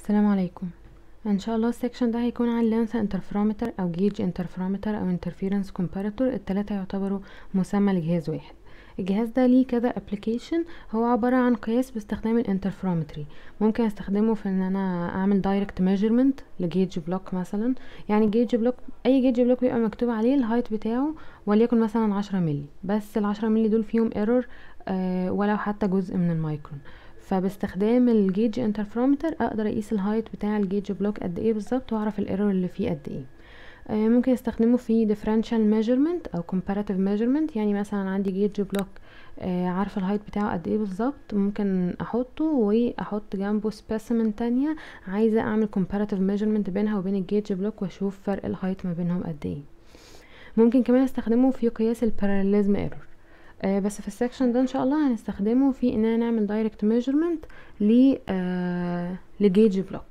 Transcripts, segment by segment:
السلام عليكم ان شاء الله السكشن ده هيكون عن لانس انترفيرومتر او جيج انترفيرومتر او انترفيرنس كومباراتور التلاتة يعتبروا مسمى لجهاز واحد الجهاز ده ليه كذا ابلكيشن هو عبارة عن قياس باستخدام الانترفيرومتري ممكن استخدمه في ان انا اعمل دايركت ميجرمنت لجيج بلوك مثلا يعني جيج بلوك اي جيج بلوك بيبقى مكتوب عليه الهايت بتاعه وليكن مثلا عشرة ملي بس العشرة ملي دول فيهم ايرور آه ولو حتى جزء من المايكرون فباستخدام الجيج انترفيرومتر اقدر اقيس الهايت بتاع الجيج بلوك قد ايه بالظبط واعرف الايرور اللي فيه قد ايه آه ممكن استخدمه في differential measurement او comparative measurement يعني مثلا عندي جيج بلوك آه عارفه الهايت بتاعه قد ايه بالظبط ممكن احطه واحط جنبه سبيسيمن تانية عايزه اعمل comparative measurement بينها وبين الجيج بلوك واشوف فرق الهايت ما بينهم قد ايه ممكن كمان استخدمه في قياس الباراليزم ايرور آه بس في السكشن ده ان شاء الله هنستخدمه في اننا نعمل دايركت ميجرمنت ل آه لجيج بلوك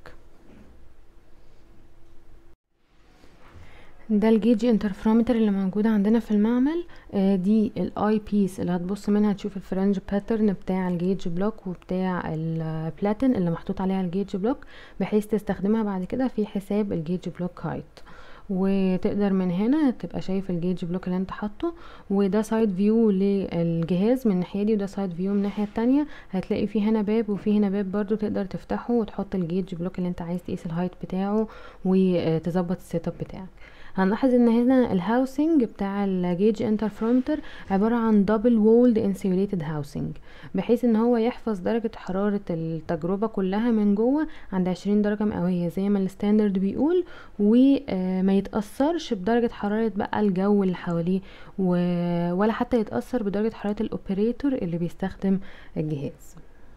ده الجيج انترفيرومتر اللي موجود عندنا في المعمل آه دي الاي بيس اللي هتبص منها تشوف الفرنج باترن بتاع الجيج بلوك وبتاع البلاتين اللي محطوط عليها الجيج بلوك بحيث تستخدمها بعد كده في حساب الجيج بلوك هايت وتقدر من هنا تبقى شايف الجيج بلوك اللي انت حاطه وده سايد فيو للجهاز من الناحيه دي وده سايد فيو من الناحيه التانية هتلاقي في هنا باب وفي هنا باب برضو تقدر تفتحه وتحط الجيج بلوك اللي انت عايز تقيس الهايت بتاعه وتظبط السيت اب بتاعك هنلاحظ ان هنا الهاوسنج بتاع الجيج انترفيرومتر عبارة عن دبل وولد انسيوليتد هاوسنج بحيث ان هو يحفظ درجة حرارة التجربة كلها من جوه عند عشرين درجة مئوية زي ما الستاندرد بيقول وما يتأثرش بدرجة حرارة بقى الجو اللي حواليه ولا حتى يتأثر بدرجة حرارة الاوبريتور اللي بيستخدم الجهاز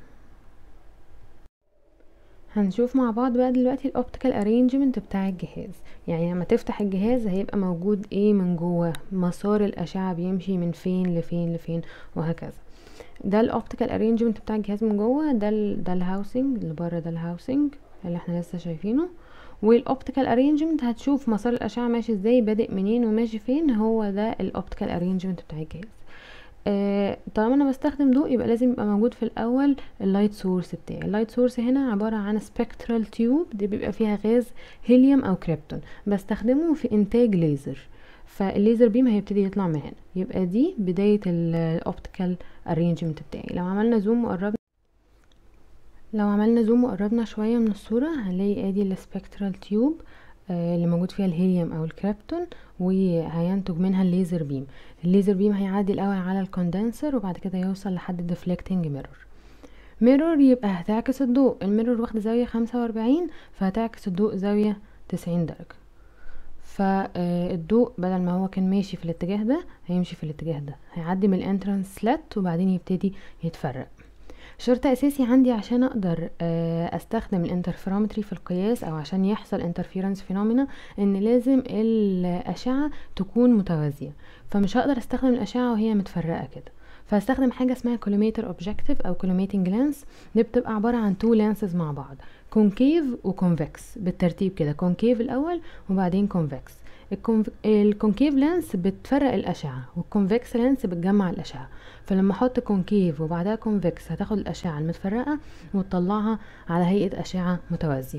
هنشوف مع بعض بقى دلوقتي الاوبتيكال ارينجمنت بتاع الجهاز يعني لما تفتح الجهاز هيبقى موجود ايه من جوه مسار الاشعه بيمشي من فين لفين لفين وهكذا ده الاوبتيكال ارينجمنت بتاع الجهاز من جوه ده ال ده الهاوسنج اللي بره ده الهاوسنج اللي احنا لسه شايفينه والاوبتيكال ارينجمنت هتشوف مسار الاشعه ماشي ازاي بادئ منين وماشي فين هو ده الاوبتيكال ارينجمنت بتاع الجهاز آه طالما انا بستخدم ضوء يبقى لازم يبقى موجود في الاول اللايت سورس بتاعي اللايت سورس هنا عباره عن سبكترال تيوب دي بيبقى فيها غاز هيليوم او كريبتون بستخدمه في انتاج ليزر فالليزر بيم هيبتدي يطلع من هنا يبقى دي بدايه الاوبتيكال ارينجمنت بتاعي لو عملنا زوم وقربنا لو عملنا زوم وقربنا شويه من الصوره هنلاقي ادي السبكترال تيوب اللي موجود فيها الهيليوم او الكريبتون وهينتج منها الليزر بيم الليزر بيم هيعدي الاول على الكوندنسر وبعد كده يوصل لحد الديفليكتنج ميرور ميرور يبقى هتعكس الضوء الميرور واخده زاويه خمسة واربعين فهتعكس الضوء زاويه تسعين درجه فالضوء بدل ما هو كان ماشي في الاتجاه ده هيمشي في الاتجاه ده هيعدي من الانترانس سلات وبعدين يبتدي يتفرق شرط اساسي عندي عشان اقدر استخدم الانترفيرومتري في القياس او عشان يحصل انترفيرنس فينومينا ان لازم الاشعه تكون متوازيه فمش هقدر استخدم الاشعه وهي متفرقه كده فهستخدم حاجه اسمها كولوميتر اوبجكتيف او كولوميتنج لانس دي بتبقى عباره عن تو لانسز مع بعض كونكيف وكونفكس بالترتيب كده كونكيف الاول وبعدين كونفكس الكونكيف لانس بتفرق الاشعه والكونفكس لانس بتجمع الاشعه فلما احط كونكيف وبعدها كونفكس هتاخد الاشعه المتفرقه وتطلعها على هيئه اشعه متوازيه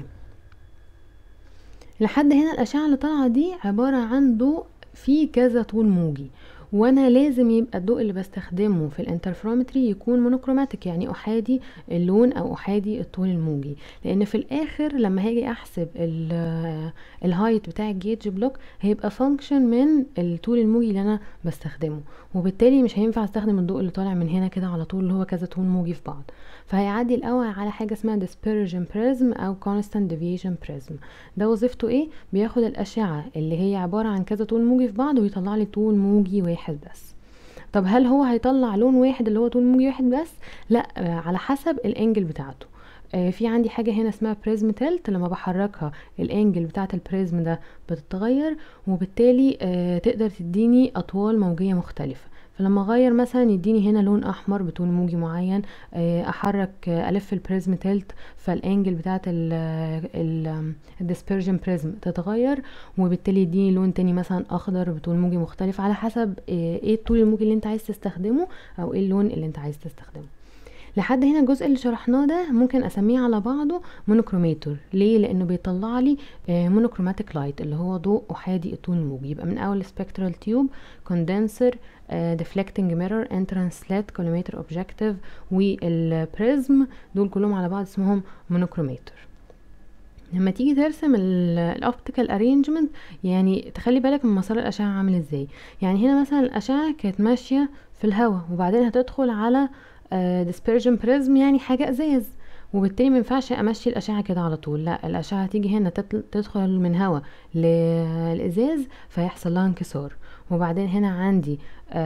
لحد هنا الاشعه اللي طالعه دي عباره عن ضوء فيه كذا طول موجي وانا لازم يبقى الضوء اللي بستخدمه في الانترفيرومتري يكون مونوكروماتيك يعني احادي اللون او احادي الطول الموجي لان في الاخر لما هاجي احسب الهايت بتاع الجيج بلوك هيبقى فانكشن من الطول الموجي اللي انا بستخدمه وبالتالي مش هينفع استخدم الضوء اللي طالع من هنا كده على طول اللي هو كذا طول موجي في بعض فهيعدي الاول على حاجه اسمها dispersion prism او constant deviation prism ده وظيفته ايه بياخد الاشعه اللي هي عباره عن كذا طول موجي في بعض ويطلع لي طول موجي واحد بس طب هل هو هيطلع لون واحد اللي هو طول موجي واحد بس لا على حسب الانجل بتاعته آه في عندي حاجه هنا اسمها بريزم تلت لما بحركها الانجل بتاعه البريزم ده بتتغير وبالتالي آه تقدر تديني اطوال موجيه مختلفه فلما اغير مثلا يديني هنا لون احمر بطول موجي معين احرك الف البريزم تلت فالانجل بتاعه الديسبرجن بريزم تتغير وبالتالي يديني لون تاني مثلا اخضر بطول موجي مختلف على حسب ايه الطول الموجي اللي انت عايز تستخدمه او ايه اللون اللي انت عايز تستخدمه لحد هنا الجزء اللي شرحناه ده ممكن اسميه على بعضه مونوكروميتور ليه لانه بيطلع لي مونوكروماتيك لايت اللي هو ضوء احادي الطول الموجي يبقى من اول سبكترال تيوب كوندنسر ديفلكتنج ميرور انترانس سلات كولوميتر اوبجكتيف والبريزم دول كلهم على بعض اسمهم مونوكروميتور لما تيجي ترسم الاوبتيكال ارينجمنت يعني تخلي بالك من مسار الاشعه عامل ازاي يعني هنا مثلا الاشعه كانت ماشيه في الهواء وبعدين هتدخل على ديسبيرجن بريزم يعني حاجه ازاز وبالتالي ما ينفعش امشي الاشعه كده على طول لا الاشعه هتيجي هنا تدخل من هواء للازاز فيحصل لها انكسار وبعدين هنا عندي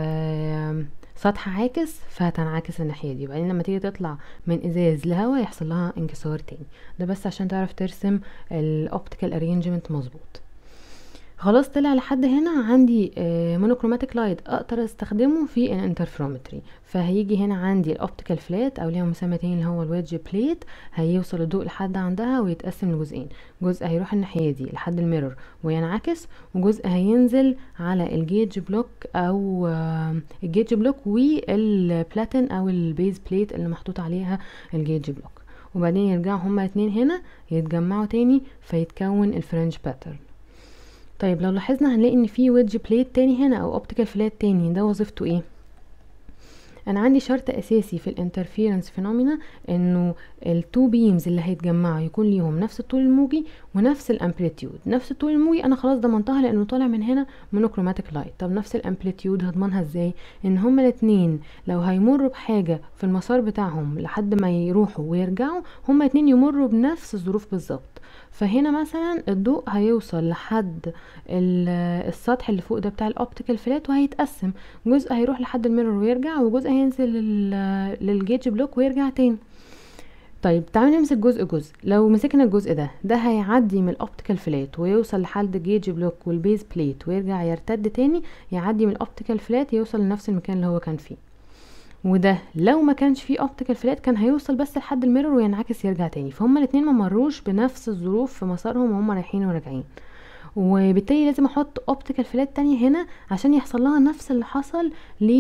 سطح عاكس فهتنعكس الناحيه دي وبعدين لما تيجي تطلع من ازاز لهواء يحصل لها انكسار تاني ده بس عشان تعرف ترسم الاوبتيكال ارينجمنت مظبوط خلاص طلع لحد هنا عندي مونوكروماتيك لايت اقدر استخدمه في الانترفيرومتري فهيجي هنا عندي الاوبتيكال فلات او ليها مسمى تاني اللي هو الويدج بليت هيوصل الضوء لحد عندها ويتقسم لجزئين جزء هيروح الناحيه دي لحد الميرور وينعكس وجزء هينزل على الجيج بلوك او الجيج بلوك والبلاتين او البيز بليت اللي محطوط عليها الجيج بلوك وبعدين يرجعوا هما اتنين هنا يتجمعوا تاني فيتكون الفرنج باترن طيب لو لاحظنا هنلاقي ان في ويدج بليت تاني هنا او اوبتيكال فلات تاني ده وظيفته ايه انا عندي شرط اساسي في الانترفيرنس فينومينا انه التو بيمز اللي هيتجمعوا يكون ليهم نفس الطول الموجي ونفس الامبليتيود نفس الطول الموجي انا خلاص ضمنتها لانه طالع من هنا مونوكروماتيك لايت طب نفس الامبليتيود هضمنها ازاي ان هما الاثنين لو هيمروا بحاجه في المسار بتاعهم لحد ما يروحوا ويرجعوا هما الاثنين يمروا بنفس الظروف بالظبط فهنا مثلا الضوء هيوصل لحد السطح اللي فوق ده بتاع الاوبتيكال فلات وهيتقسم جزء هيروح لحد الميرور ويرجع وجزء هينزل للجيج بلوك ويرجع تاني طيب تعالوا نمسك جزء جزء لو مسكنا الجزء ده ده هيعدي من الاوبتيكال فلات ويوصل لحد الجيج بلوك والبيز بليت ويرجع يرتد تاني يعدي من الاوبتيكال فلات يوصل لنفس المكان اللي هو كان فيه وده لو ما كانش فيه اوبتيكال فلات كان هيوصل بس لحد الميرور وينعكس يرجع تاني فهم الاتنين ما مروش بنفس الظروف في مسارهم وهم رايحين وراجعين وبالتالي لازم احط اوبتيكال فلات تانية هنا عشان يحصل لها نفس اللي حصل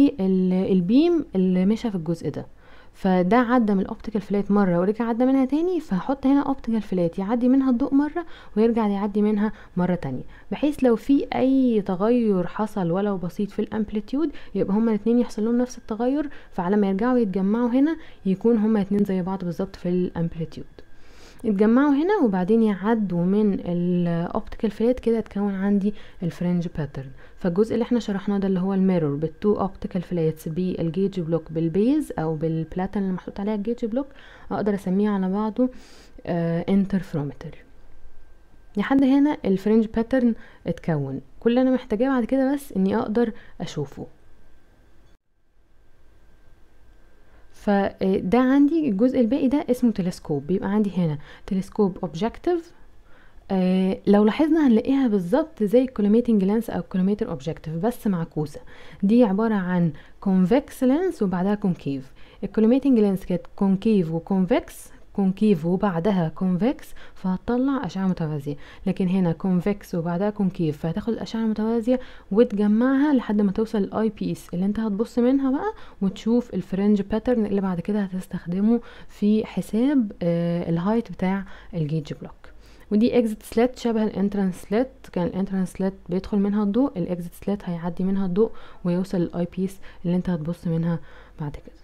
للبيم اللي مشى في الجزء ده فده عدى من الاوبتيكال فلات مره ورجع عدى منها تاني فهحط هنا اوبتيكال فلات يعدي منها الضوء مره ويرجع يعدي منها مره تانية بحيث لو في اي تغير حصل ولو بسيط في الامبليتيود يبقى هما الاثنين يحصل لهم نفس التغير فعلى ما يرجعوا يتجمعوا هنا يكون هما الاثنين زي بعض بالظبط في الامبليتيود يتجمعوا هنا وبعدين يعدوا من الاوبتيكال فلات كده تكون عندي الفرنج باترن فالجزء اللي احنا شرحناه ده اللي هو الميرور بالتو اوبتيكال فلاتس بالجيج بلوك بالبيز او بالبلاتن اللي محطوط عليها الجيج بلوك اقدر اسميه على بعضه انترفرومتر لحد هنا الفرنج باترن اتكون كل اللي انا محتاجاه بعد كده بس اني اقدر اشوفه فده عندي الجزء الباقي ده اسمه تلسكوب بيبقى عندي هنا تلسكوب اوبجكتيف آه لو لاحظنا هنلاقيها بالظبط زي الكولوميتنج لانس او الكولوميتر اوبجكتيف بس معكوسه دي عباره عن كونفكس لانس وبعدها كونكيف الكولوميتنج لانس كانت كونكيف وكونفكس كونكيف وبعدها كونفكس فهتطلع اشعه متوازيه لكن هنا كونفكس وبعدها كونكيف فهتاخد الاشعه المتوازيه وتجمعها لحد ما توصل الاي بيس اللي انت هتبص منها بقى وتشوف الفرنج باترن اللي بعد كده هتستخدمه في حساب آه الهايت بتاع الجيج بلوك ودي اكزيت سلات شبه الانترانس سلات كان الانترانس سلات بيدخل منها الضوء الاكزيت سلات هيعدي منها الضوء ويوصل للاي بيس اللي انت هتبص منها بعد كده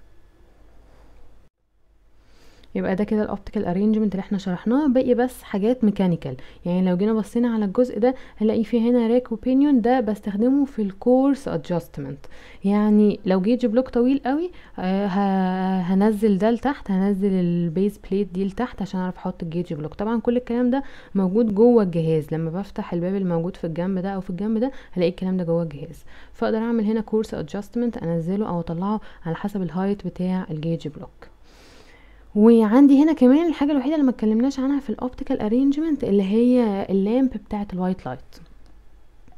يبقى ده كده الاوبتيكال ارينجمنت اللي احنا شرحناه باقي بس حاجات ميكانيكال يعني لو جينا بصينا على الجزء ده هنلاقي فيه هنا ريك وبينيون ده بستخدمه في الكورس ادجستمنت يعني لو جيج بلوك طويل قوي آه هنزل ده لتحت هنزل البيز بليت دي لتحت عشان اعرف احط الجيج بلوك طبعا كل الكلام ده موجود جوه الجهاز لما بفتح الباب الموجود في الجنب ده او في الجنب ده هلاقي الكلام ده جوه الجهاز فاقدر اعمل هنا كورس ادجستمنت انزله او اطلعه على حسب الهايت بتاع الجيج بلوك وعندي هنا كمان الحاجه الوحيده اللي ما اتكلمناش عنها في الاوبتيكال ارينجمنت اللي هي اللامب بتاعه الوايت لايت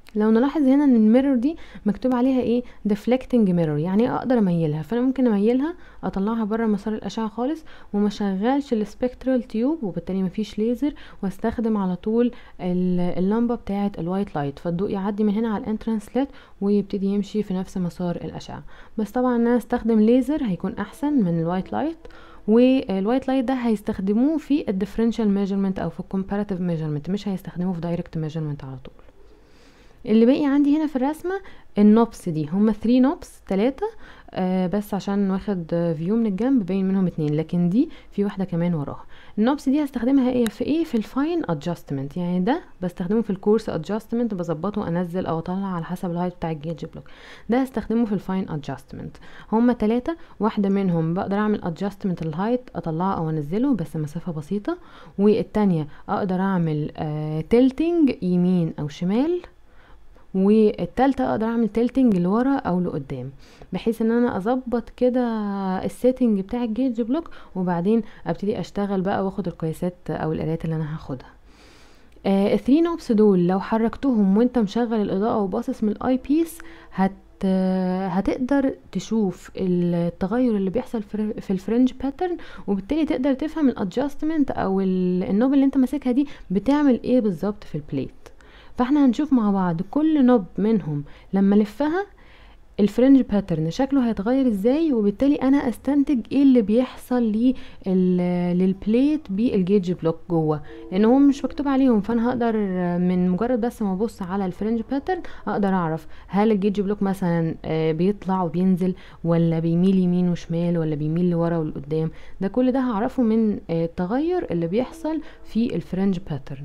لو نلاحظ هنا ان الميرور دي مكتوب عليها ايه deflecting mirror يعني اقدر اميلها فانا ممكن اميلها اطلعها بره مسار الاشعه خالص وما اشغلش السبكترال تيوب وبالتالي مفيش ليزر واستخدم على طول اللمبه بتاعه الوايت لايت فالضوء يعدي من هنا على الانترانس ليت ويبتدي يمشي في نفس مسار الاشعه بس طبعا انا استخدم ليزر هيكون احسن من الوايت لايت والوايت لايت ده هيستخدموه في الديفرنشال ميجرمنت او في الكومباراتيف ميجرمنت مش هيستخدموه في دايركت ميجرمنت على طول اللي باقي عندي هنا في الرسمه النوبس دي هما 3 نوبس 3 آه بس عشان واخد فيو من الجنب باين منهم اتنين لكن دي في واحده كمان وراها النوبس دي هستخدمها ايه في ايه في الفاين ادجستمنت يعني ده بستخدمه في الكورس ادجستمنت بظبطه انزل او اطلع على حسب الهايت بتاع الجيج بلوك ده هستخدمه في الفاين ادجستمنت هما ثلاثة واحده منهم بقدر اعمل ادجستمنت الهايت اطلعه او انزله بس مسافه بسيطه والتانية اقدر اعمل آه تلتنج يمين او شمال والتالتة اقدر اعمل تلتنج لورا او لقدام بحيث ان انا اظبط كده السيتنج بتاع الجيج بلوك وبعدين ابتدي اشتغل بقى واخد القياسات او القرايات اللي انا هاخدها آه الثري نوبس دول لو حركتهم وانت مشغل الاضاءة وباصص من الاي بيس هت هتقدر تشوف التغير اللي بيحصل في الفرنج باترن وبالتالي تقدر تفهم الادجستمنت او النوب اللي انت ماسكها دي بتعمل ايه بالظبط في البليت فاحنا هنشوف مع بعض كل نوب منهم لما لفها الفرنج باترن شكله هيتغير ازاي وبالتالي انا استنتج ايه اللي بيحصل لي للبليت بالجيج بلوك جوه لان هم مش مكتوب عليهم فانا هقدر من مجرد بس ما ابص على الفرنج باترن اقدر اعرف هل الجيج بلوك مثلا بيطلع وبينزل ولا بيميل يمين وشمال ولا بيميل لورا ولقدام ده كل ده هعرفه من التغير اللي بيحصل في الفرنج باترن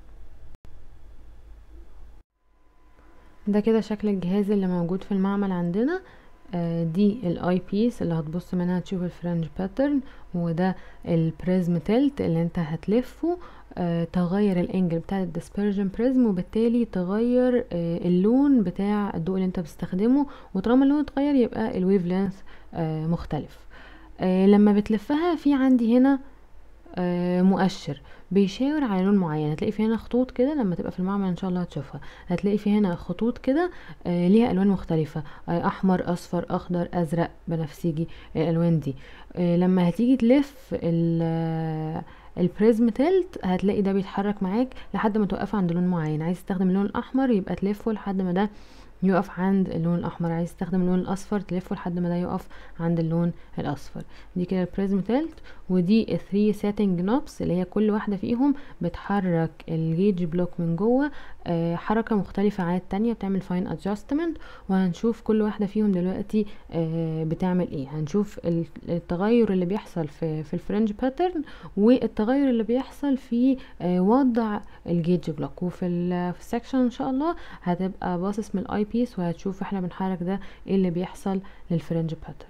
ده كده شكل الجهاز اللي موجود في المعمل عندنا آه دي الاي بيس اللي هتبص منها تشوف الفرنج باترن وده البريزم تلت اللي انت هتلفه آه تغير الانجل بتاع الديسبرجن بريزم وبالتالي تغير آه اللون بتاع الضوء اللي انت بتستخدمه وطالما اللون اتغير يبقى الويف لينث آه مختلف آه لما بتلفها في عندي هنا آه مؤشر بيشاور على لون معين هتلاقي في هنا خطوط كده لما تبقى في المعمل ان شاء الله هتشوفها هتلاقي في هنا خطوط كده آه ليها الوان مختلفه آه احمر اصفر اخضر ازرق بنفسجي الالوان دي آه لما هتيجي تلف البريزم تلت هتلاقي ده بيتحرك معاك لحد ما توقف عند لون معين عايز تستخدم اللون الاحمر يبقى تلفه لحد ما ده يقف عند اللون الاحمر عايز تستخدم اللون الاصفر تلفه لحد ما ده يقف عند اللون الاصفر دي كده البريزم تلت ودي 3 سيتنج نوبس اللي هي كل واحده فيهم بتحرك الجيج بلوك من جوه آه حركه مختلفه عن التانية بتعمل فاين ادجستمنت وهنشوف كل واحده فيهم دلوقتي آه بتعمل ايه هنشوف التغير اللي بيحصل في في الفرنج باترن والتغير اللي بيحصل في آه وضع الجيج بلوك وفي في السكشن ان شاء الله هتبقى باصص من الاي بيس وهتشوف احنا بنحرك ده ايه اللي بيحصل للفرنج باترن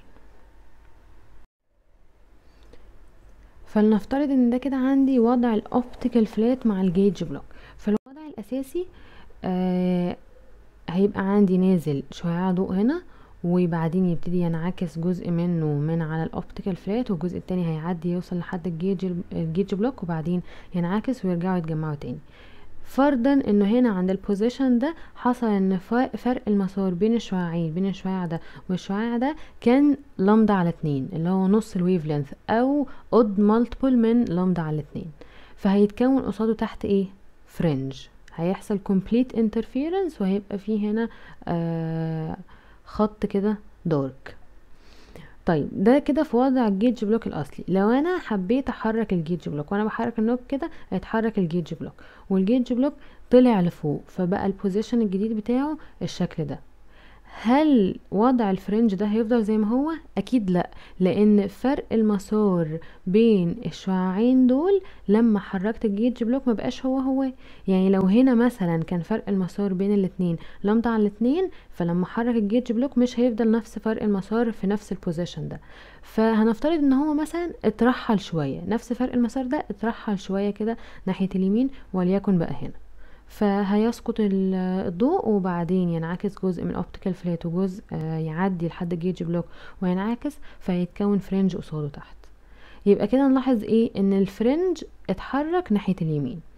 فلنفترض ان ده كده عندي وضع الاوبتيكال فلات مع الجيج بلوك فالوضع الاساسي آه هيبقى عندي نازل شعاع ضوء هنا وبعدين يبتدي ينعكس جزء منه من على الاوبتيكال فلات والجزء التاني هيعدي يوصل لحد الجيج الجيج بلوك وبعدين ينعكس ويرجعوا يتجمعوا تاني فرضا انه هنا عند البوزيشن ده حصل ان فرق المسار بين الشعاعين بين الشعاع ده والشعاع ده كان لامدا على اتنين اللي هو نص الويف لينث او اود مالتيبل من لامدا على اتنين فهيتكون قصاده تحت ايه فرنج هيحصل complete interference وهيبقى فيه هنا آه خط كده دارك طيب ده كده في وضع الجيج بلوك الاصلي لو انا حبيت احرك الجيج بلوك وانا بحرك النوب كده هيتحرك الجيج بلوك والجيج بلوك طلع لفوق فبقى البوزيشن الجديد بتاعه الشكل ده هل وضع الفرنج ده هيفضل زي ما هو اكيد لا لان فرق المسار بين الشعاعين دول لما حركت الجيج بلوك ما بقاش هو هو يعني لو هنا مثلا كان فرق المسار بين الاتنين لامدا على الاتنين فلما حرك الجيج بلوك مش هيفضل نفس فرق المسار في نفس البوزيشن ده فهنفترض ان هو مثلا اترحل شويه نفس فرق المسار ده اترحل شويه كده ناحيه اليمين وليكن بقى هنا فهيسقط الضوء وبعدين ينعكس جزء من الاوبتيكال فلات وجزء يعدي لحد الجيج بلوك وينعكس فيتكون فرنج قصاده تحت يبقى كده نلاحظ ايه ان الفرنج اتحرك ناحيه اليمين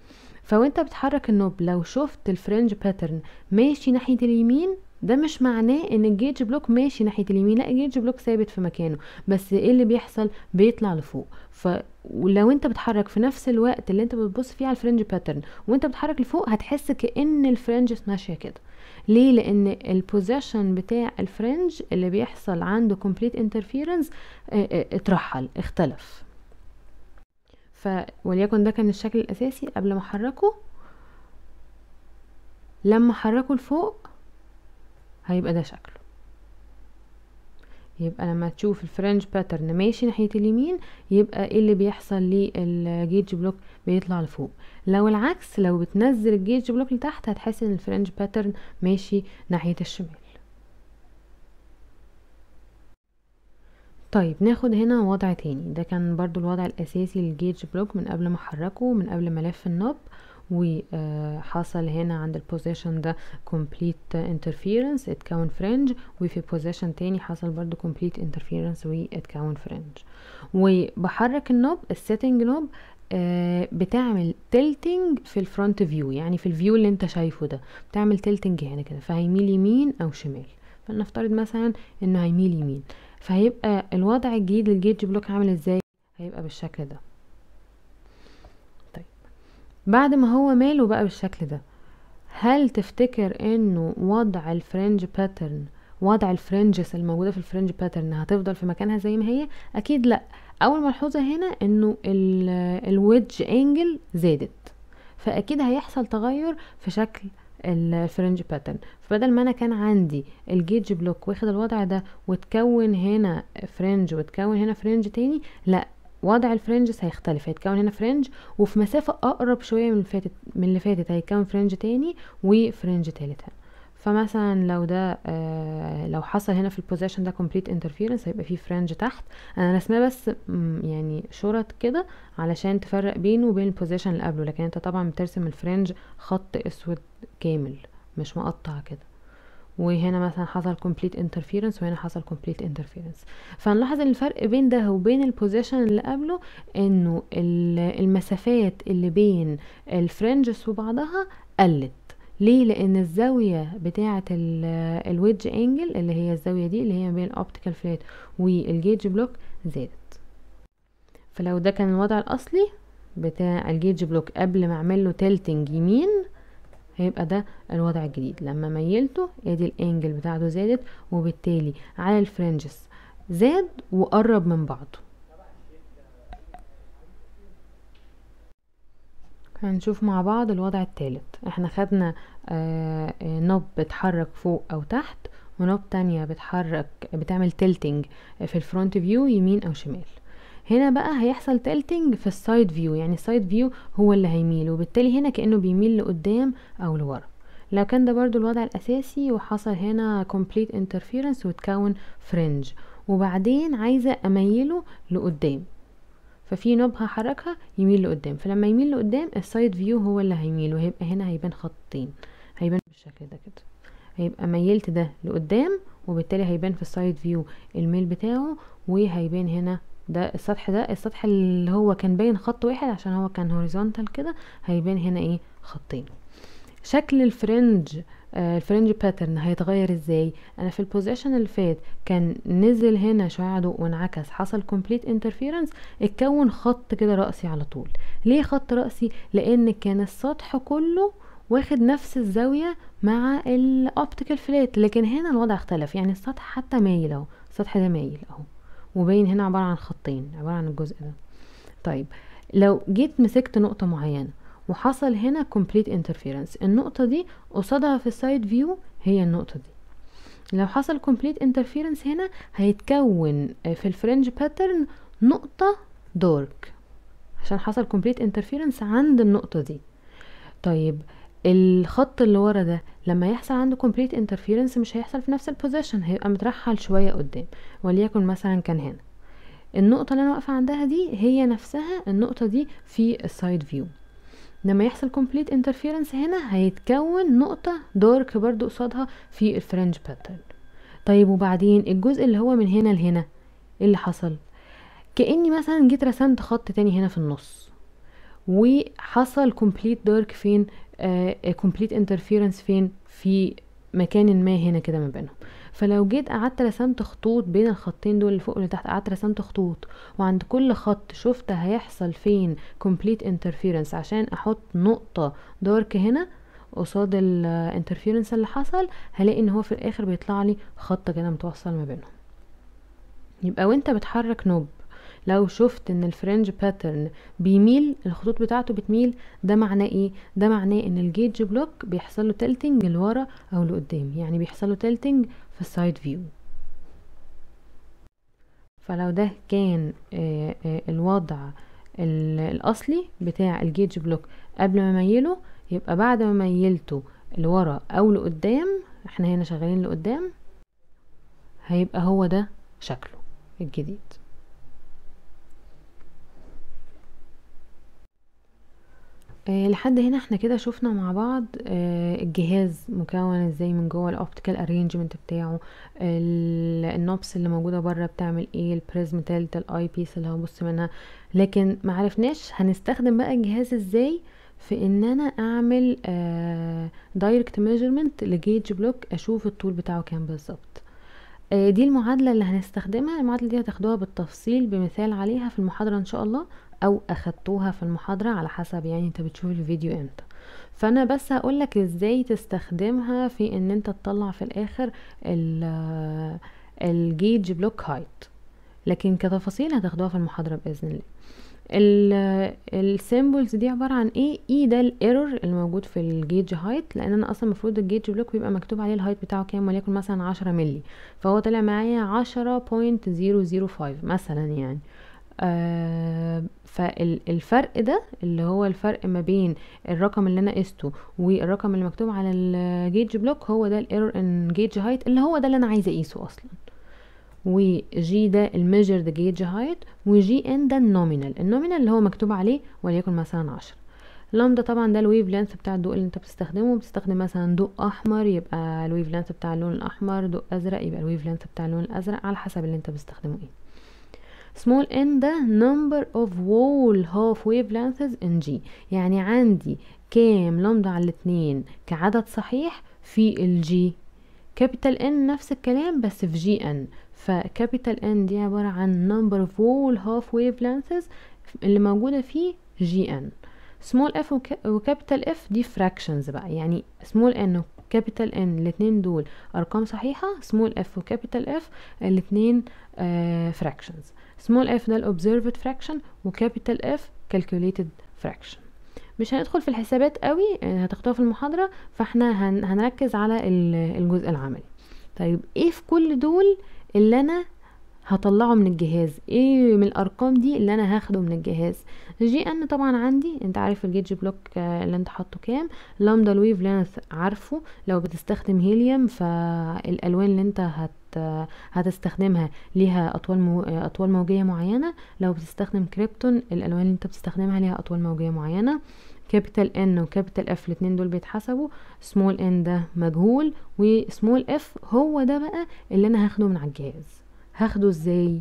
فوانت بتحرك النوب لو شفت الفرنج باترن ماشي ناحية اليمين ده مش معناه ان الجيج بلوك ماشي ناحية اليمين لا الجيج بلوك ثابت في مكانه بس ايه اللي بيحصل بيطلع لفوق فلو انت بتحرك في نفس الوقت اللي انت بتبص فيه على الفرنج باترن وانت بتحرك لفوق هتحس كأن الفرنج ماشية كده ليه لان البوزيشن بتاع الفرنج اللي بيحصل عنده complete interference اترحل اختلف ف وليكن ده كان الشكل الاساسي قبل ما احركه لما احركه لفوق هيبقى ده شكله يبقى لما تشوف الفرنج باترن ماشي ناحية اليمين يبقى ايه اللي بيحصل للجيج بلوك بيطلع لفوق لو العكس لو بتنزل الجيج بلوك لتحت هتحس ان الفرنج باترن ماشي ناحية الشمال طيب ناخد هنا وضع تاني ده كان برضو الوضع الاساسي للجيج بلوك من قبل ما احركه من قبل ما الف النوب وحصل هنا عند البوزيشن ده complete interference اتكون فرنج وفي بوزيشن تاني حصل برضو complete interference واتكون فرنج وبحرك النوب السيتنج نوب آه بتعمل تلتنج في الفرونت فيو يعني في الفيو اللي انت شايفه ده بتعمل تلتنج هنا كده فهيميل يمين او شمال فلنفترض مثلا انه هيميل يمين فهيبقى الوضع الجديد للجيج بلوك عامل ازاي هيبقى بالشكل ده طيب بعد ما هو ماله بقى بالشكل ده هل تفتكر انه وضع الفرنج باترن وضع الفرنجز الموجوده في الفرنج باترن هتفضل في مكانها زي ما هي اكيد لا اول ملحوظه هنا انه الويدج انجل زادت فاكيد هيحصل تغير في شكل الفرنج باترن فبدل ما انا كان عندي الجيج بلوك واخد الوضع ده وتكون هنا فرنج وتكون هنا فرنج تاني لا وضع الفرنجز هيختلف هيتكون هنا فرنج وفي مسافة اقرب شوية من اللي فاتت من اللي فاتت هيتكون فرنج تاني وفرنج تالت هنا فمثلا لو ده آه لو حصل هنا في البوزيشن ده complete interference هيبقى فيه فرنج تحت انا رسماه بس يعني شرط كده علشان تفرق بينه وبين البوزيشن اللي قبله لكن انت طبعا بترسم الفرنج خط اسود كامل مش مقطع كده وهنا مثلا حصل complete interference وهنا حصل complete interference فنلاحظ ان الفرق بين ده وبين البوزيشن اللي قبله انه المسافات اللي بين الفرنجز وبعضها قلت ليه لان الزاوية بتاعة الويدج انجل اللي هي الزاوية دي اللي هي بين الاوبتيكال فلات والجيج بلوك زادت فلو ده كان الوضع الاصلي بتاع الجيج بلوك قبل ما اعمل له تلتنج يمين هيبقى ده الوضع الجديد لما ميلته ادي الانجل بتاعته زادت وبالتالي على الفرنجز زاد وقرب من بعضه هنشوف مع بعض الوضع الثالث احنا خدنا آه نوب بتحرك فوق او تحت ونوب تانية بتحرك بتعمل تلتنج في الفرونت فيو يمين او شمال هنا بقى هيحصل تلتنج في السايد فيو يعني السايد فيو هو اللي هيميل وبالتالي هنا كأنه بيميل لقدام او لورا لو كان ده برضو الوضع الاساسي وحصل هنا complete interference وتكون فرنج وبعدين عايزة اميله لقدام ففي نوب هحركها يميل لقدام فلما يميل لقدام السايد فيو هو اللي هيميل وهيبقى هنا هيبان خطين هيبان بالشكل ده كده هيبقى ميلت ده لقدام وبالتالي هيبان في السايد فيو الميل بتاعه وهيبان هنا ده السطح ده السطح اللي هو كان باين خط واحد عشان هو كان هوريزونتال كده هيبان هنا ايه خطين شكل الفرنج آه الفرنج باترن هيتغير ازاي انا في البوزيشن اللي فات كان نزل هنا شعاع ضوء وانعكس حصل كومبليت انترفيرنس اتكون خط كده رأسي على طول ليه خط رأسي لان كان السطح كله واخد نفس الزاوية مع الاوبتيكال فلات لكن هنا الوضع اختلف يعني السطح حتى مايل اهو السطح ده مايل اهو وباين هنا عبارة عن خطين عبارة عن الجزء ده طيب لو جيت مسكت نقطة معينة وحصل هنا complete interference النقطة دي قصادها في السايد فيو هي النقطة دي لو حصل complete interference هنا هيتكون في الفرنج باترن نقطة دارك عشان حصل complete interference عند النقطة دي طيب الخط اللي ورا ده لما يحصل عنده complete interference مش هيحصل في نفس البوزيشن هيبقى مترحل شوية قدام وليكن مثلا كان هنا النقطة اللي انا واقفة عندها دي هي نفسها النقطة دي في السايد فيو لما يحصل complete interference هنا هيتكون نقطة دارك برضو قصادها في الفرنج باترن طيب وبعدين الجزء اللي هو من هنا لهنا ايه اللي حصل كأني مثلا جيت رسمت خط تاني هنا في النص وحصل كومبليت دارك فين كومبليت uh, انترفيرنس فين في مكان ما هنا كده ما بينهم فلو جيت قعدت رسمت خطوط بين الخطين دول اللي فوق واللي تحت قعدت رسمت خطوط وعند كل خط شفت هيحصل فين كومبليت انترفيرنس عشان احط نقطة دارك هنا قصاد الانترفيرنس اللي حصل هلاقي ان هو في الاخر بيطلع لي خط كده متوصل ما بينهم يبقى وانت بتحرك نوب لو شفت ان الفرنج باترن بيميل الخطوط بتاعته بتميل ده معناه ايه ده معناه ان الجيج بلوك بيحصل له تلتنج لورا او لقدام يعني بيحصل له تلتنج في السايد فيو فلو ده كان آآ آآ الوضع الاصلي بتاع الجيج بلوك قبل ما ميله يبقى بعد ما ميلته لورا او لقدام احنا هنا شغالين لقدام هيبقى هو ده شكله الجديد أه لحد هنا احنا كده شفنا مع بعض أه الجهاز مكون ازاي من جوه الاوبتيكال ارينجمنت بتاعه النوبس اللي موجوده بره بتعمل ايه البريزم تالت الاي بيس اللي هبص منها لكن معرفناش هنستخدم بقى الجهاز ازاي في ان انا اعمل دايركت ميجرمنت لجيج بلوك اشوف الطول بتاعه كام بالظبط دي المعادله اللي هنستخدمها المعادله دي هتاخدوها بالتفصيل بمثال عليها في المحاضره ان شاء الله او اخدتوها في المحاضره على حسب يعني انت بتشوف الفيديو امتى فانا بس هقولك ازاي تستخدمها في ان انت تطلع في الاخر الجيج بلوك هايت لكن كتفاصيل هتاخدوها في المحاضره باذن الله السيمبلز دي عباره عن ايه اي ده الايرور اللي موجود في الجيج هايت لان انا اصلا المفروض الجيج بلوك بيبقى مكتوب عليه الهايت بتاعه كام وليكن مثلا عشرة ملي فهو طلع معايا عشرة بوينت زيرو زيرو فايف مثلا يعني آه فالفرق ده اللي هو الفرق ما بين الرقم اللي انا قسته والرقم اللي مكتوب على الجيج بلوك هو ده الايرور ان جيج هايت اللي هو ده اللي انا عايزه اقيسه اصلا وجي ده الميجرد جيج هايت وجي ان ده النومينال النومينال اللي هو مكتوب عليه وليكن مثلا عشرة لامدا طبعا ده الويف لينث بتاع الضوء اللي انت بتستخدمه بتستخدم مثلا ضوء احمر يبقى الويف لينث بتاع اللون الاحمر ضوء ازرق يبقى الويف لينث بتاع اللون الازرق على حسب اللي انت بتستخدمه ايه small n ده number of whole half wavelengths in G يعني عندي كام لامدا على الاتنين كعدد صحيح في الجي كابيتال ان نفس الكلام بس في جي ان فكابيتال ان دي عبارة عن number of whole half wavelengths اللي موجودة في جي ان small f وكابيتال f دي fractions بقى يعني small n وكابيتال n الاتنين دول ارقام صحيحة small f وكابيتال f الاتنين آه fractions small f ده الobserved fraction وكابيتال f calculated fraction مش هندخل في الحسابات قوي هتاخدوها في المحاضرة فاحنا هن هنركز على الجزء العملي طيب ايه في كل دول اللي انا هطلعه من الجهاز ايه من الارقام دي اللي انا هاخده من الجهاز جي ان طبعا عندي انت عارف الجيج بلوك اللي انت حاطه كام لامدا الويف لينث عارفه لو بتستخدم هيليوم فالالوان اللي انت هت هتستخدمها ليها اطوال مو... اطوال موجيه معينه لو بتستخدم كريبتون الالوان اللي انت بتستخدمها ليها اطوال موجيه معينه كابيتال ان وكابيتال اف الاتنين دول بيتحسبوا سمول ان ده مجهول وسمول اف هو ده بقى اللي انا هاخده من على الجهاز هاخده ازاي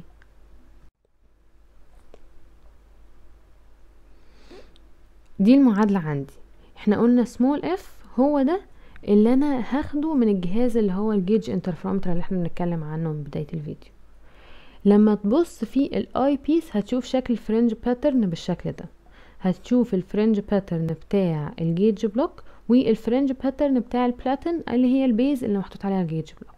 دي المعادلة عندي احنا قلنا سمول اف هو ده اللي انا هاخده من الجهاز اللي هو الجيج انترفيرومتر اللي احنا بنتكلم عنه من بداية الفيديو لما تبص في الاي بيس هتشوف شكل الفرنج باترن بالشكل ده هتشوف الفرنج باترن بتاع الجيج بلوك والفرنج باترن بتاع البلاتين اللي هي البيز اللي محطوط عليها الجيج بلوك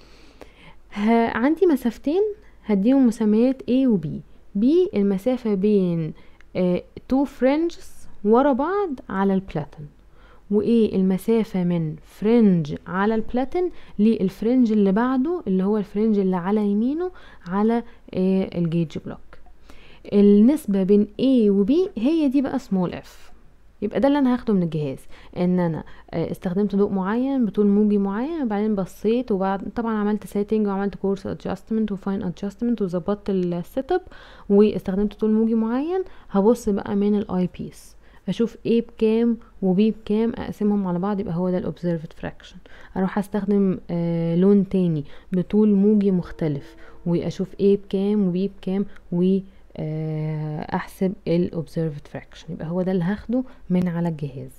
عندي مسافتين هديهم مسميات A و B B المسافة بين اه تو فرنجز ورا بعض على البلاتين وايه المسافة من فرنج على البلاتين للفرنج اللي بعده اللي هو الفرنج اللي على يمينه على اه الجيج بلوك النسبة بين A و B هي دي بقى small f يبقى ده اللي انا هاخده من الجهاز ان انا استخدمت ضوء معين بطول موجي معين وبعدين بصيت وبعد طبعا عملت سيتنج وعملت كورس ادجستمنت وفاين ادجستمنت وظبطت السيت اب واستخدمت طول موجي معين هبص بقى من الاي بيس اشوف A بكام و B بكام اقسمهم على بعض يبقى هو ده الاوبزرفد فراكشن اروح استخدم آه لون تاني بطول موجي مختلف واشوف A بكام و B بكام و آه، احسب ال observed fraction يبقى هو ده اللي هاخده من على الجهاز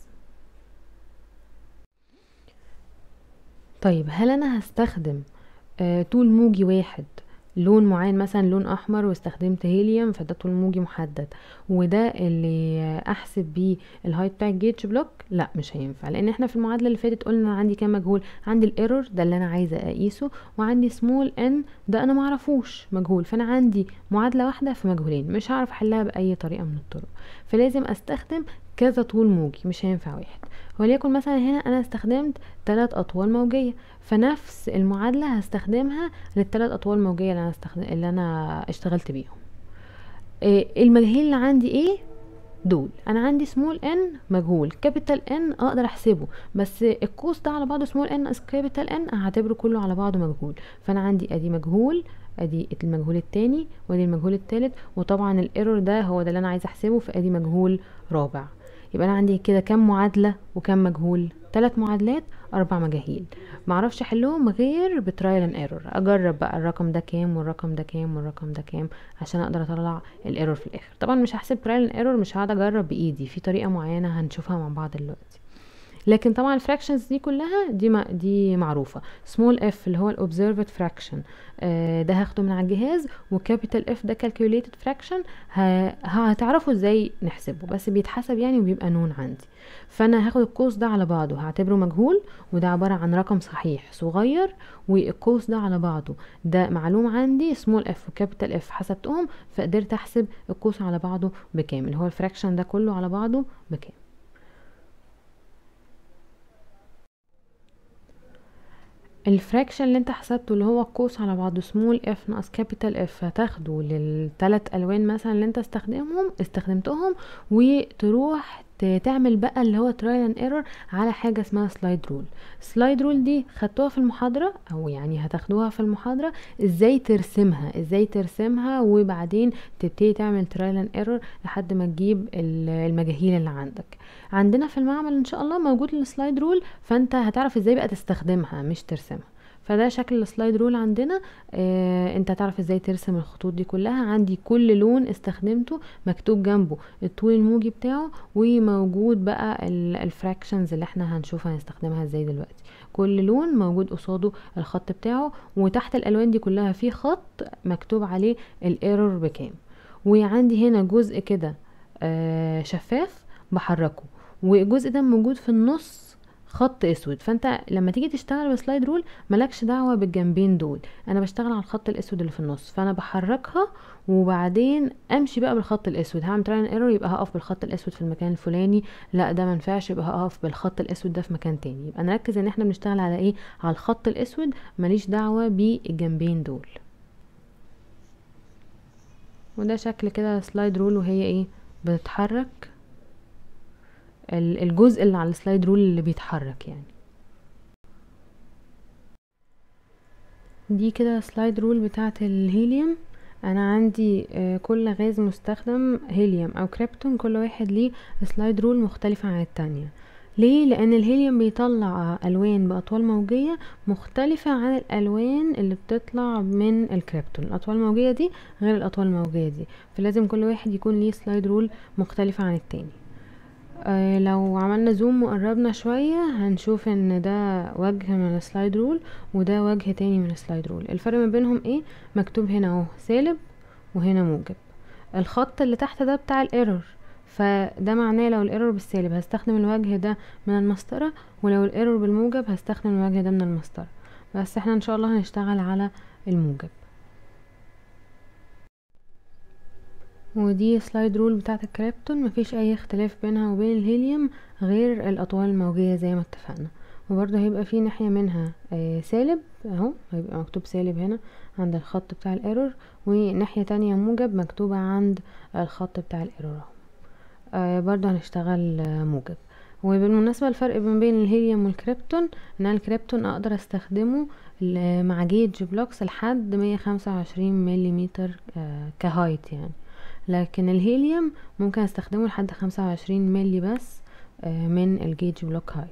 طيب هل انا هستخدم آه، طول موجي واحد لون معين مثلا لون احمر واستخدمت هيليوم فده طول موجي محدد وده اللي احسب بيه الهايت بتاع الجيتش بلوك لا مش هينفع لان احنا في المعادله اللي فاتت قلنا أنا عندي كام مجهول عندي الايرور ده اللي انا عايزه اقيسه وعندي سمول ان ده انا معرفوش مجهول فانا عندي معادله واحده في مجهولين مش هعرف احلها باي طريقه من الطرق فلازم استخدم كذا طول موجي مش هينفع واحد وليكن مثلا هنا انا استخدمت ثلاث اطوال موجيه فنفس المعادله هستخدمها للثلاث اطوال موجيه اللي انا استخدم... اللي انا اشتغلت بيهم إيه المجهول اللي عندي ايه دول انا عندي سمول ان مجهول كابيتال ان اقدر احسبه بس القوس ده على بعضه سمول ان اس كابيتال ان هعتبره كله على بعضه مجهول فانا عندي ادي مجهول ادي المجهول التاني وادي المجهول التالت وطبعا الايرور ده هو ده اللي انا عايزه احسبه فادي مجهول رابع يبقى انا عندي كده كام معادله وكام مجهول ثلاث معادلات اربع مجاهيل معرفش احلهم غير بترايل اند ايرور اجرب بقى الرقم ده كام والرقم ده كام والرقم ده كام عشان اقدر اطلع الايرور في الاخر طبعا مش هحسب ترايل اند ايرور مش هقعد اجرب بايدي في طريقه معينه هنشوفها مع بعض دلوقتي لكن طبعا الفراكشنز دي كلها دي ما دي معروفه سمول اف اللي هو الاوبزرفد فراكشن ده هاخده من على الجهاز وكابيتال اف ده كالكوليتد فراكشن هتعرفوا ازاي نحسبه بس بيتحسب يعني وبيبقى نون عندي فانا هاخد القوس ده على بعضه هعتبره مجهول وده عباره عن رقم صحيح صغير والقوس ده على بعضه ده معلوم عندي سمول اف وكابيتال اف حسبتهم فقدرت احسب القوس على بعضه بكام اللي هو الفراكشن ده كله على بعضه بكام الفراكشن اللي انت حسبته اللي هو القوس على بعضه سمول اف ناقص كابيتال اف هتاخده للثلاث الوان مثلا اللي انت استخدمهم استخدمتهم وتروح تعمل بقى اللي هو ترايل اند ايرور على حاجه اسمها سلايد رول سلايد رول دي خدتوها في المحاضره او يعني هتاخدوها في المحاضره ازاي ترسمها ازاي ترسمها وبعدين تبتدي تعمل ترايل اند ايرور لحد ما تجيب المجاهيل اللي عندك عندنا في المعمل ان شاء الله موجود السلايد رول فانت هتعرف ازاي بقى تستخدمها مش ترسمها فده شكل السلايد رول عندنا آه انت هتعرف ازاي ترسم الخطوط دي كلها عندي كل لون استخدمته مكتوب جنبه الطول الموجي بتاعه وموجود بقى الفراكشنز اللي احنا هنشوفها هنستخدمها ازاي دلوقتي كل لون موجود قصاده الخط بتاعه وتحت الالوان دي كلها في خط مكتوب عليه الايرور بكام وعندي هنا جزء كده آه شفاف بحركه والجزء ده موجود في النص خط اسود فانت لما تيجي تشتغل بسلايد رول مالكش دعوه بالجنبين دول انا بشتغل على الخط الاسود اللي في النص فانا بحركها وبعدين امشي بقى بالخط الاسود هعمل تراين ايرور يبقى هقف بالخط الاسود في المكان الفلاني لا ده ما ينفعش يبقى هقف بالخط الاسود ده في مكان تاني يبقى نركز ان احنا بنشتغل على ايه على الخط الاسود ماليش دعوه بالجنبين دول وده شكل كده سلايد رول وهي ايه بتتحرك الجزء اللي على السلايد رول اللي بيتحرك يعني دي كده سلايد رول بتاعه الهيليوم انا عندي كل غاز مستخدم هيليوم او كريبتون كل واحد ليه سلايد رول مختلفة عن التانية ليه لان الهيليوم بيطلع الوان باطوال موجيه مختلفه عن الالوان اللي بتطلع من الكريبتون الاطوال الموجيه دي غير الاطوال الموجيه دي فلازم كل واحد يكون ليه سلايد رول مختلفه عن التاني آه لو عملنا زوم وقربنا شوية هنشوف ان ده وجه من السلايد رول وده وجه تاني من السلايد رول الفرق ما بينهم ايه مكتوب هنا اهو سالب وهنا موجب الخط اللي تحت ده بتاع الايرور فده معناه لو الايرور بالسالب هستخدم الوجه ده من المسطرة ولو الايرور بالموجب هستخدم الوجه ده من المسطرة بس احنا ان شاء الله هنشتغل على الموجب ودي سلايد رول بتاعت الكريبتون مفيش اي اختلاف بينها وبين الهيليوم غير الاطوال الموجية زي ما اتفقنا وبرضه هيبقى في ناحية منها آه سالب اهو هيبقى مكتوب سالب هنا عند الخط بتاع الايرور وناحية تانية موجب مكتوبة عند الخط بتاع الايرور اهو آه برضه هنشتغل آه موجب وبالمناسبة الفرق ما بين الهيليوم والكريبتون ان الكريبتون اقدر استخدمه مع جيج بلوكس لحد مية خمسة وعشرين مليمتر كهايت يعني لكن الهيليوم ممكن استخدمه لحد خمسة وعشرين ملي بس من الجيج بلوك هايت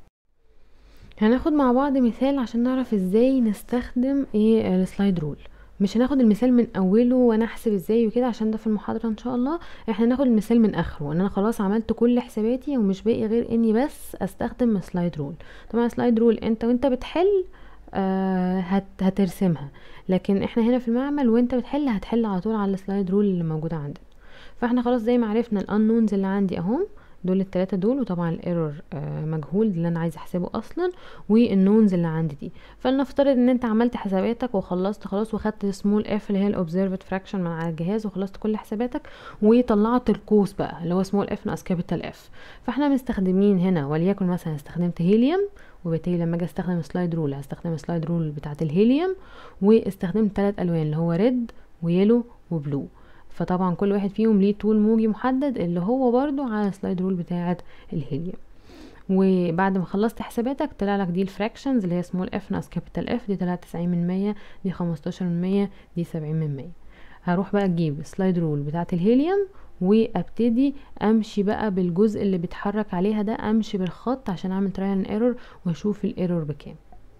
هناخد مع بعض مثال عشان نعرف ازاي نستخدم ايه السلايد رول مش هناخد المثال من اوله وانا احسب ازاي وكده عشان ده في المحاضره ان شاء الله احنا ناخد المثال من اخره ان انا خلاص عملت كل حساباتي ومش باقي غير اني بس استخدم سلايد رول طبعا سلايد رول انت وانت بتحل آه هت هترسمها لكن احنا هنا في المعمل وانت بتحل هتحل على طول على السلايد رول اللي موجوده عندنا فاحنا خلاص زي ما عرفنا الانونز اللي عندي اهم دول التلاتة دول وطبعا الايرور آه مجهول اللي انا عايزه احسبه اصلا والنونز اللي عندي دي فلنفترض ان انت عملت حساباتك وخلصت خلاص وخدت سمول اف اللي هي الاوبزرفد فراكشن من على الجهاز وخلصت كل حساباتك وطلعت القوس بقى اللي هو سمول اف ناقص كابيتال اف فاحنا مستخدمين هنا وليكن مثلا استخدمت هيليوم وبالتالي لما اجي استخدم سلايد رول هستخدم سلايد رول بتاعه الهيليوم واستخدمت ثلاث الوان اللي هو ريد ويلو وبلو فطبعا كل واحد فيهم ليه طول موجي محدد اللي هو برضو على السلايد رول بتاعه الهيليوم وبعد ما خلصت حساباتك طلع لك دي الفراكشنز اللي هي سمول اف ناقص كابيتال اف دي طلعت تسعين من مية دي خمستاشر من مية دي سبعين من مية هروح بقى اجيب سلايد رول بتاعه الهيليوم وابتدي امشي بقى بالجزء اللي بيتحرك عليها ده امشي بالخط عشان اعمل ترايل ايرور واشوف الايرور بكام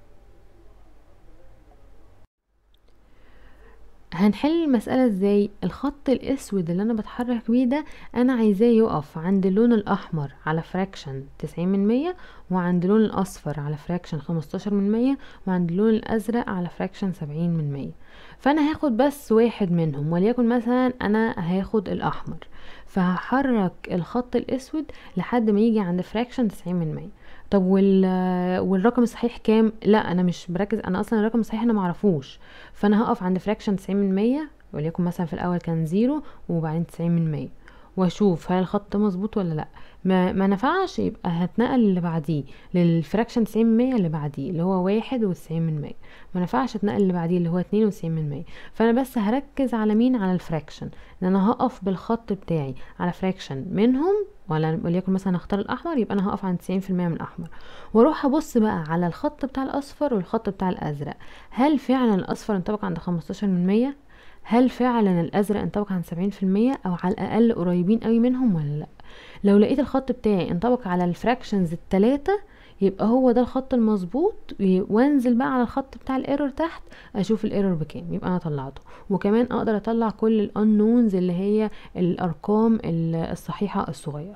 هنحل المسألة ازاي الخط الاسود اللي انا بتحرك بيه ده انا عايزاه يقف عند اللون الاحمر على فراكشن تسعين من مية وعند اللون الاصفر على فراكشن خمستاشر من مية وعند اللون الازرق على فراكشن سبعين من مية فانا هاخد بس واحد منهم وليكن مثلا انا هاخد الاحمر فهحرك الخط الاسود لحد ما يجي عند فراكشن تسعين من مية طب وال والرقم الصحيح كام لا انا مش بركز انا اصلا الرقم الصحيح انا معرفوش فانا هقف عند فراكشن تسعين من مية وليكن مثلا في الاول كان زيرو وبعدين تسعين من مية واشوف هل الخط مظبوط ولا لا ما, ما نفعش يبقى هتنقل اللي بعديه للفراكشن تسعين من مية اللي بعديه اللي هو واحد وتسعين من مية ما نفعش اتنقل اللي بعديه اللي هو اتنين وتسعين من مية فانا بس هركز على مين على الفراكشن ان انا هقف بالخط بتاعي على فراكشن منهم ولا وليكن مثلا اختار الاحمر يبقى انا هقف عند تسعين في المية من الاحمر واروح ابص بقى على الخط بتاع الاصفر والخط بتاع الازرق هل فعلا الاصفر انطبق عند خمستاشر من مية هل فعلا الازرق انطبق عند سبعين في المية او على الاقل قريبين قوي منهم ولا لا لو لقيت الخط بتاعي انطبق على الفراكشنز التلاتة يبقى هو ده الخط المظبوط وانزل بقى على الخط بتاع الايرور تحت اشوف الايرور بكام يبقى انا طلعته وكمان اقدر اطلع كل الانونز اللي هي الارقام الصحيحه الصغيره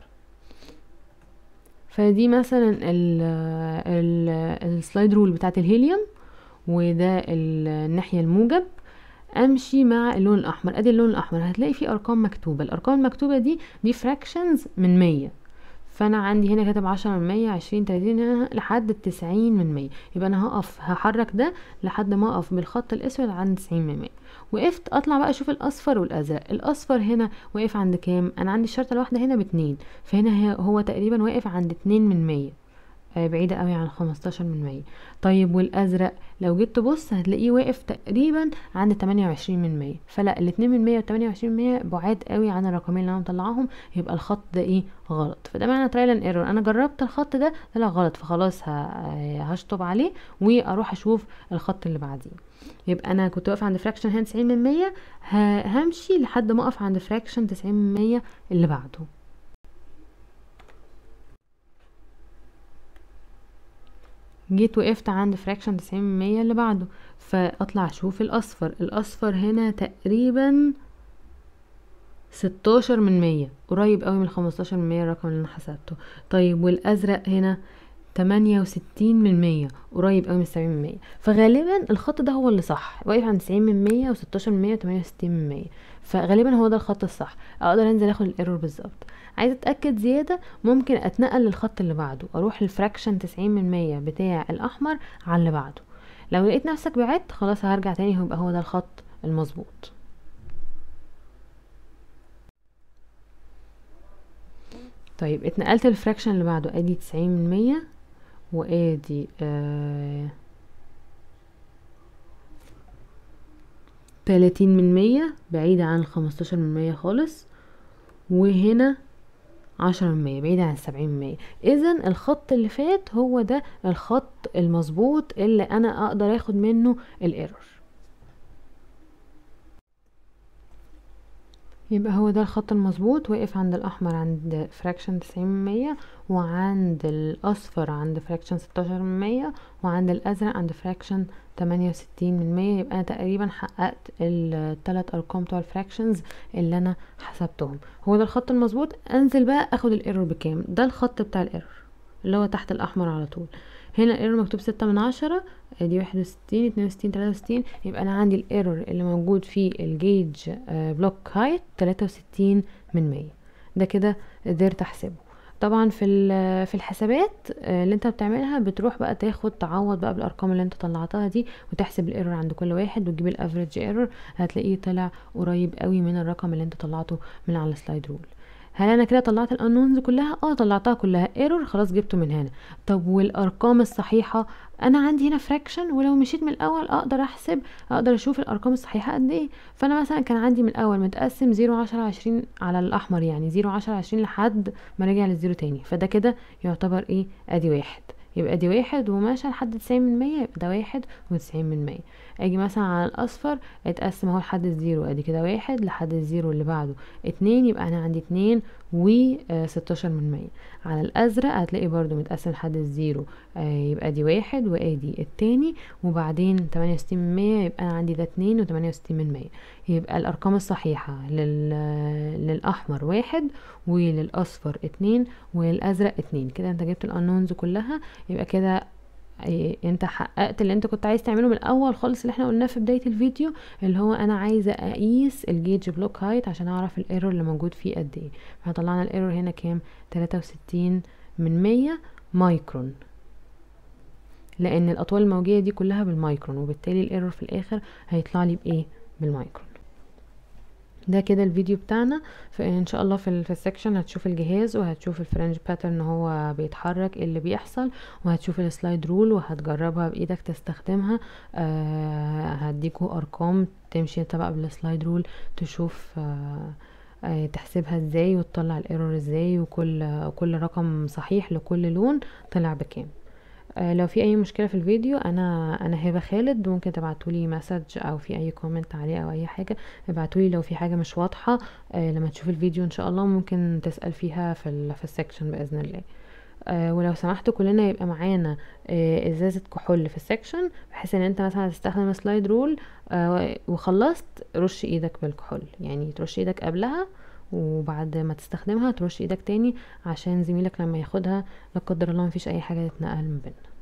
فدي مثلا السلايد رول بتاعت الهيليوم وده الناحيه الموجب امشي مع اللون الاحمر ادي اللون الاحمر هتلاقي فيه ارقام مكتوبه الارقام المكتوبه دي دي فراكشنز من مية فانا عندي هنا كاتب عشرة من مية عشرين تلاتين هنا لحد التسعين من مية يبقى انا هقف هحرك ده لحد ما اقف بالخط الاسود عند تسعين من مية وقفت اطلع بقى اشوف الاصفر والازرق الاصفر هنا واقف عند كام انا عندي الشرطه الواحده هنا باتنين فهنا هو تقريبا واقف عند اتنين من مية بعيدة قوي عن خمستاشر من مية طيب والازرق لو جيت تبص هتلاقيه واقف تقريبا عند تمانية وعشرين من مية فلا الاتنين من مية وتمانية وعشرين من مية بعاد قوي عن الرقمين اللي انا مطلعاهم يبقى الخط ده ايه غلط فده معنى ترايل اند ايرور انا جربت الخط ده طلع غلط فخلاص هشطب عليه واروح اشوف الخط اللي بعديه يبقى انا كنت واقف عند فراكشن هنا تسعين من مية همشي لحد ما اقف عند فراكشن تسعين من مية اللي بعده جيت وقفت عند فراكشن تسعين من مية اللي بعده فاطلع اشوف الاصفر الاصفر هنا تقريبا ستاشر من مية قريب قوي من خمستاشر من مية الرقم اللي انا حسبته طيب والازرق هنا تمانية وستين من مية قريب قوي من سبعين من مية فغالبا الخط ده هو اللي صح واقف عند تسعين من مية وستاشر من مية وتمانية وستين من مية فغالبا هو ده الخط الصح اقدر انزل اخد الايرور بالظبط عايزه اتاكد زياده ممكن اتنقل للخط اللي بعده اروح للفراكشن تسعين من مية بتاع الاحمر على اللي بعده لو لقيت نفسك بعدت خلاص هرجع تاني ويبقى هو ده الخط المظبوط طيب اتنقلت للفراكشن اللي بعده ادي تسعين من مية وادي آه تلاتين من مية بعيدة عن الخمستاشر من مية خالص وهنا عشرة من مية بعيدة عن السبعين من مية اذا الخط اللي فات هو ده الخط المظبوط اللي انا اقدر اخد منه الايرور يبقى هو ده الخط المظبوط واقف عند الاحمر عند فراكشن تسعين من مية وعند الاصفر عند فراكشن ستاشر من مية وعند الازرق عند فراكشن تمانية وستين من مية يبقى انا تقريبا حققت التلات ارقام بتوع الفراكشنز اللي انا حسبتهم هو ده الخط المظبوط انزل بقى اخد الايرور بكام ده الخط بتاع الايرور اللي هو تحت الاحمر على طول هنا الايرور مكتوب ستة من عشرة دي واحد وستين اتنين وستين تلاتة وستين يبقى انا عندي الايرور اللي موجود في الجيج بلوك هايت تلاتة وستين من مية ده كده قدرت احسبه طبعا في في الحسابات اللي انت بتعملها بتروح بقى تاخد تعوض بقى بالارقام اللي انت طلعتها دي وتحسب الايرور عند كل واحد وتجيب الافريج ايرور هتلاقيه طلع قريب قوي من الرقم اللي انت طلعته من على السلايد رول هل انا كده طلعت الانونز كلها اه طلعتها كلها ايرور خلاص جبته من هنا طب والارقام الصحيحه انا عندي هنا فراكشن ولو مشيت من الاول اقدر احسب اقدر اشوف الارقام الصحيحه قد ايه فانا مثلا كان عندي من الاول متقسم زيرو عشرة عشرين على الاحمر يعني زيرو عشرة عشرين لحد ما رجع للزيرو تاني فده كده يعتبر ايه ادي واحد يبقى دي واحد وماشى لحد تسعين من مية يبقى ده واحد وتسعين من مية اجي مثلا على الاصفر اتقسم اهو لحد الزيرو ادي كده واحد لحد الزيرو اللي بعده اتنين يبقى انا عندي اتنين و ستاشر من مية على الازرق هتلاقي برضو متقسم لحد الزيرو آه يبقى دي واحد وادي التاني وبعدين تمانية وستين من مية يبقى انا عندي ده اتنين وتمانية وستين من مية يبقى الارقام الصحيحة لل... للاحمر واحد وللاصفر اتنين وللازرق اتنين كده انت جبت الانونز كلها يبقى كده انت حققت اللي انت كنت عايز تعمله من الاول خالص اللي احنا قلناه في بدايه الفيديو اللي هو انا عايزه اقيس الجيج بلوك هايت عشان اعرف الايرور اللي موجود فيه قد ايه فطلعنا الايرور هنا كام 63 من 100 مايكرون لان الاطوال الموجيه دي كلها بالمايكرون وبالتالي الايرور في الاخر هيطلع لي بايه بالمايكرون ده كده الفيديو بتاعنا فان شاء الله في في السكشن هتشوف الجهاز وهتشوف الفرنج باترن هو بيتحرك ايه اللي بيحصل وهتشوف السلايد رول وهتجربها بايدك تستخدمها آه هديكوا ارقام تمشي تبع بالسلايد رول تشوف آه آه تحسبها ازاي وتطلع الايرور ازاي وكل كل رقم صحيح لكل لون طلع بكام آه لو في اي مشكله في الفيديو انا انا هبه خالد ممكن تبعتولي مسج او في اي كومنت عليه او اي حاجه ابعتولي لو في حاجه مش واضحه آه لما تشوف الفيديو ان شاء الله ممكن تسال فيها في ال في السكشن باذن الله آه ولو سمحتوا كلنا يبقى معانا آه ازازه كحول في السكشن بحيث ان انت مثلا هتستخدم سلايد رول آه وخلصت رش ايدك بالكحول يعني ترش ايدك قبلها وبعد ما تستخدمها ترش ايدك تاني عشان زميلك لما ياخدها لا قدر الله مفيش اي حاجه تتنقل ما بيننا